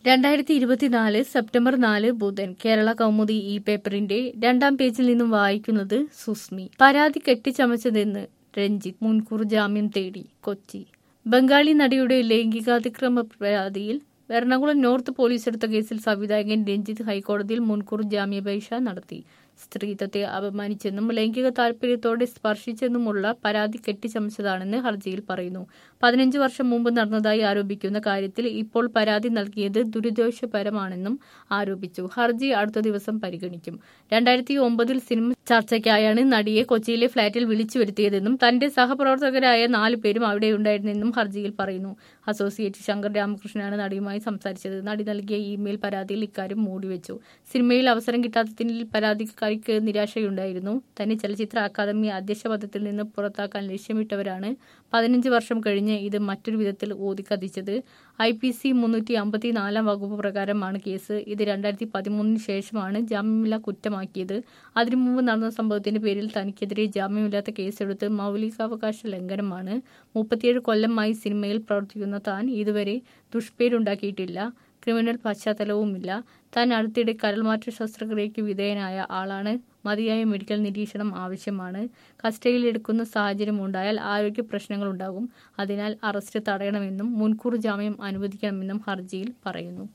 രണ്ടായിരത്തി ഇരുപത്തിനാല് സെപ്റ്റംബർ നാല് ബുധൻ കേരള കൗമുദി ഈ പേപ്പറിന്റെ രണ്ടാം പേജിൽ നിന്നും വായിക്കുന്നത് സുസ്മി പരാതി കെട്ടിച്ചമച്ചതെന്ന് രഞ്ജിത്ത് മുൻകൂർ ജാമ്യം തേടി കൊച്ചി ബംഗാളി നടിയുടെ ലൈംഗികാതിക്രമ പരാതിയിൽ എറണാകുളം നോർത്ത് പോലീസ് എടുത്ത കേസിൽ സംവിധായകൻ രഞ്ജിത്ത് ഹൈക്കോടതിയിൽ മുൻകൂർ ജാമ്യാപേക്ഷ നടത്തി സ്ത്രീത്വത്തെ അപമാനിച്ചെന്നും ലൈംഗിക താൽപര്യത്തോടെ സ്പർശിച്ചെന്നുമുള്ള പരാതി കെട്ടിച്ചമച്ചതാണെന്ന് ഹർജിയിൽ പറയുന്നു പതിനഞ്ച് വർഷം മുമ്പ് നടന്നതായി ആരോപിക്കുന്ന കാര്യത്തിൽ ഇപ്പോൾ പരാതി നൽകിയത് ദുരുദ്ദേശപരമാണെന്നും ആരോപിച്ചു ഹർജി അടുത്ത ദിവസം പരിഗണിക്കും രണ്ടായിരത്തി ഒമ്പതിൽ സിനിമ ചർച്ചയ്ക്കായാണ് നടിയെ കൊച്ചിയിലെ ഫ്ളാറ്റിൽ വിളിച്ചു വരുത്തിയതെന്നും തന്റെ സഹപ്രവർത്തകരായ നാലു പേരും അവിടെയുണ്ടായിരുന്നെന്നും ഹർജിയിൽ പറയുന്നു അസോസിയേറ്റ് ശങ്കർ രാമകൃഷ്ണനാണ് നടിയുമായി സംസാരിച്ചത് നടി നൽകിയ ഇമെയിൽ പരാതിയിൽ ഇക്കാര്യം മൂടിവെച്ചു സിനിമയിൽ അവസരം കിട്ടാത്തതിൽ പരാതിക്കാരിക്ക് നിരാശയുണ്ടായിരുന്നു തന്നെ ചലച്ചിത്ര അക്കാദമി അധ്യക്ഷ പദത്തിൽ നിന്ന് പുറത്താക്കാൻ ലക്ഷ്യമിട്ടവരാണ് പതിനഞ്ച് വർഷം കഴിഞ്ഞ് ഇത് മറ്റൊരു വിധത്തിൽ ഊതിക്കതിച്ചത് ഐ പി സി മുന്നൂറ്റി അമ്പത്തിനാലാം വകുപ്പ് പ്രകാരമാണ് കേസ് ഇത് രണ്ടായിരത്തി പതിമൂന്നിന് ശേഷമാണ് ജാമ്യമില്ലാ കുറ്റമാക്കിയത് അതിനു മുമ്പ് നടന്ന സംഭവത്തിന്റെ പേരിൽ തനിക്കെതിരെ ജാമ്യമില്ലാത്ത കേസെടുത്ത് മൗലികാവകാശ ലംഘനമാണ് മുപ്പത്തിയേഴ് കൊല്ലമായി സിനിമയിൽ പ്രവർത്തിക്കുന്ന താൻ ഇതുവരെ ദുഷ്പേരുണ്ടാക്കിയിട്ടില്ല ക്രിമിനൽ പശ്ചാത്തലവുമില്ല താൻ അടുത്തിടെ കരൾമാറ്റ ശസ്ത്രക്രിയയ്ക്ക് വിധേയനായ ആളാണ് മതിയായ മെഡിക്കൽ നിരീക്ഷണം ആവശ്യമാണ് കസ്റ്റഡിയിലെടുക്കുന്ന സാഹചര്യം ഉണ്ടായാൽ ആരോഗ്യ പ്രശ്നങ്ങൾ ഉണ്ടാകും അതിനാൽ അറസ്റ്റ് തടയണമെന്നും മുൻകൂർ ജാമ്യം അനുവദിക്കണമെന്നും ഹർജിയിൽ പറയുന്നു